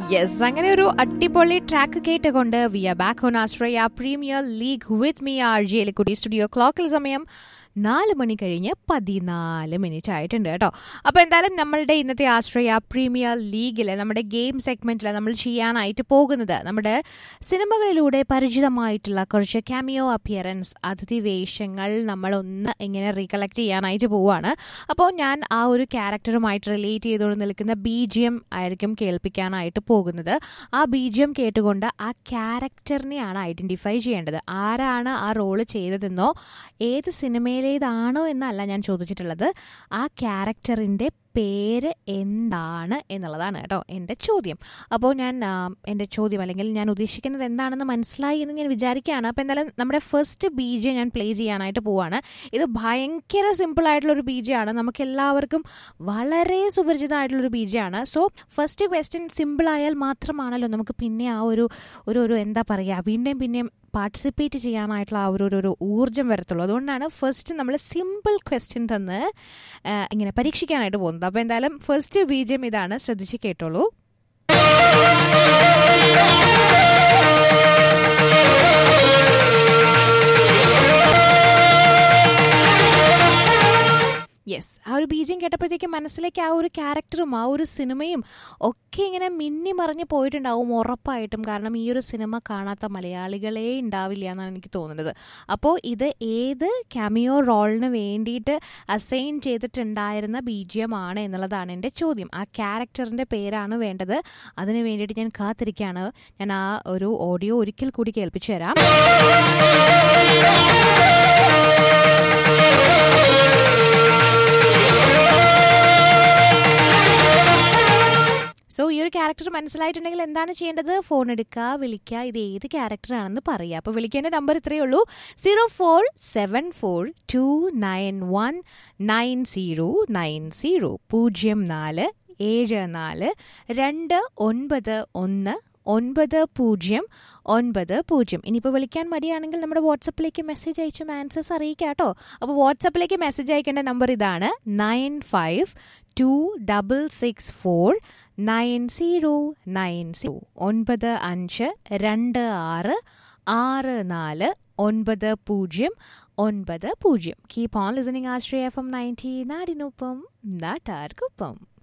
yes അങ്ങനെ ഒരു അടിപൊളി ട്രാക്ക് കേട്ടുകൊണ്ട് we are back on Australia premier league with me R J Elikkutty studio ക്ലോക്കിൽ സമയം നാല് മണി കഴിഞ്ഞ് പതിനാല് മിനിറ്റ് ആയിട്ടുണ്ട് കേട്ടോ അപ്പോൾ എന്തായാലും നമ്മളുടെ ഇന്നത്തെ ആശ്രയ പ്രീമിയർ ലീഗിൽ നമ്മുടെ ഗെയിം സെഗ്മെൻറ്റിൽ നമ്മൾ ചെയ്യാനായിട്ട് പോകുന്നത് നമ്മുടെ സിനിമകളിലൂടെ പരിചിതമായിട്ടുള്ള കുറച്ച് ക്യാമിയോ അപ്പിയറൻസ് അതിഥി വേഷങ്ങൾ നമ്മളൊന്ന് ഇങ്ങനെ റീകളക്ട് ചെയ്യാനായിട്ട് പോവുകയാണ് അപ്പോൾ ഞാൻ ആ ഒരു ക്യാരക്ടറുമായിട്ട് റിലേറ്റ് ചെയ്തുകൊണ്ട് നിൽക്കുന്ന ബി ജി എം ആയിരിക്കും കേൾപ്പിക്കാനായിട്ട് പോകുന്നത് ആ ബി ജി എം കേട്ടുകൊണ്ട് ആ ക്യാരക്ടറിനെയാണ് ഐഡൻറ്റിഫൈ ചെയ്യേണ്ടത് ആരാണ് ആ റോള് ചെയ്തതെന്നോ ഏത് സിനിമയിലേതാണോ എന്നല്ല ഞാൻ ചോദിച്ചിട്ടുള്ളത് ആ ക്യാരക്ടറിൻ്റെ പേര് എന്താണ് എന്നുള്ളതാണ് കേട്ടോ എൻ്റെ ചോദ്യം അപ്പോൾ ഞാൻ ആ, എൻ്റെ ചോദ്യം അല്ലെങ്കിൽ ഞാൻ ഉദ്ദേശിക്കുന്നത് എന്താണെന്ന് മനസ്സിലായി എന്ന് ഞാൻ വിചാരിക്കുകയാണ് അപ്പോൾ എന്തായാലും നമ്മുടെ ഫസ്റ്റ് ബി ജെ ഞാൻ പ്ലേ ചെയ്യാനായിട്ട് പോവാണ് ഇത് ഭയങ്കര സിമ്പിൾ ആയിട്ടുള്ളൊരു ബി ജെ ആണ് നമുക്ക് എല്ലാവർക്കും വളരെ സുപരിചിതമായിട്ടുള്ളൊരു ബി ജെ ആണ് സോ ഫസ്റ്റ് ക്വസ്റ്റ്യൻ സിമ്പിൾ ആയാൽ മാത്രമാണല്ലോ നമുക്ക് പിന്നെ ആ ഒരു ഒരു ഒരു എന്താ പറയുക പിന്നെയും പിന്നെയും പാർട്ടിസിപ്പേറ്റ് ചെയ്യാനായിട്ടുള്ള ആ ഒരു ഒരു- ഒരു ഊർജ്ജം വരത്തുള്ളൂ അതുകൊണ്ടാണ് ഫസ്റ്റ് നമ്മൾ സിമ്പിൾ ക്വസ്റ്റ്യൻ തന്ന് ആ, ഇങ്ങനെ പരീക്ഷിക്കാനായിട്ട് പോകുന്നത് അപ്പോൾ എന്തായാലും ഫസ്റ്റ് ബീജം ഇതാണ് ശ്രദ്ധിച്ച് കേട്ടോളൂ യെസ് ആ ഒരു ബീജം കേട്ടപ്പോഴത്തേക്കും മനസ്സിലേക്ക് ആ ഒരു ക്യാരക്ടറും ആ ഒരു സിനിമയും ഒക്കെ ഇങ്ങനെ മിന്നി മറിഞ്ഞ് പോയിട്ടുണ്ടാവും ഉറപ്പായിട്ടും കാരണം ഈ ഒരു സിനിമ കാണാത്ത മലയാളികളെ ഉണ്ടാവില്ല എന്നാണ് എനിക്ക് തോന്നുന്നത് അപ്പോൾ ഇത് ഏത് ക്യാമിയോ റോളിന് വേണ്ടിയിട്ട് അസൈൻ ചെയ്തിട്ടുണ്ടായിരുന്ന ബീജിയമാണ് എന്നുള്ളതാണ് എൻ്റെ ചോദ്യം ആ ക്യാരക്ടറിൻ്റെ പേരാണ് വേണ്ടത് അതിന് വേണ്ടിയിട്ട് ഞാൻ കാത്തിരിക്കുകയാണ് ഞാൻ ആ ഒരു ഓഡിയോ ഒരിക്കൽ കൂടി കേൾപ്പിച്ചു തരാം സോ ഈ ഒരു ക്യാരക്ടർ മനസ്സിലായിട്ടുണ്ടെങ്കിൽ എന്താണ് ചെയ്യേണ്ടത് ഫോൺ എടുക്കുക വിളിക്കുക ഇത് ഏത് ക്യാരക്ടറാണെന്ന് പറയുക അപ്പോൾ വിളിക്കേണ്ട നമ്പർ ഇത്രയേ ഉള്ളൂ zero four seven four two nine one nine zero nine zero പൂജ്യം നാല് ഏഴ് നാല് രണ്ട് ഒൻപത് ഒന്ന് ഒൻപത് പൂജ്യം ഒൻപത് പൂജ്യം ഇനിയിപ്പോൾ വിളിക്കാൻ മടിയാണെങ്കിൽ നമ്മുടെ വാട്സപ്പിലേക്ക് മെസ്സേജ് അയച്ചും ആൻസേഴ്സ് അറിയിക്കാം കേട്ടോ അപ്പോൾ വാട്സപ്പിലേക്ക് മെസ്സേജ് അയക്കേണ്ട നമ്പർ ഇതാണ് nine five two double six four nine zero nine zero ഒൻപത് അഞ്ച് രണ്ട് ആറ് ആറ് നാല് ഒൻപത് പൂജ്യം ഒൻപത് പൂജ്യം keep on listening Ashraya FM ninety നയൻറ്റി നാടിനൊപ്പം നാട്ടാർക്കൊപ്പം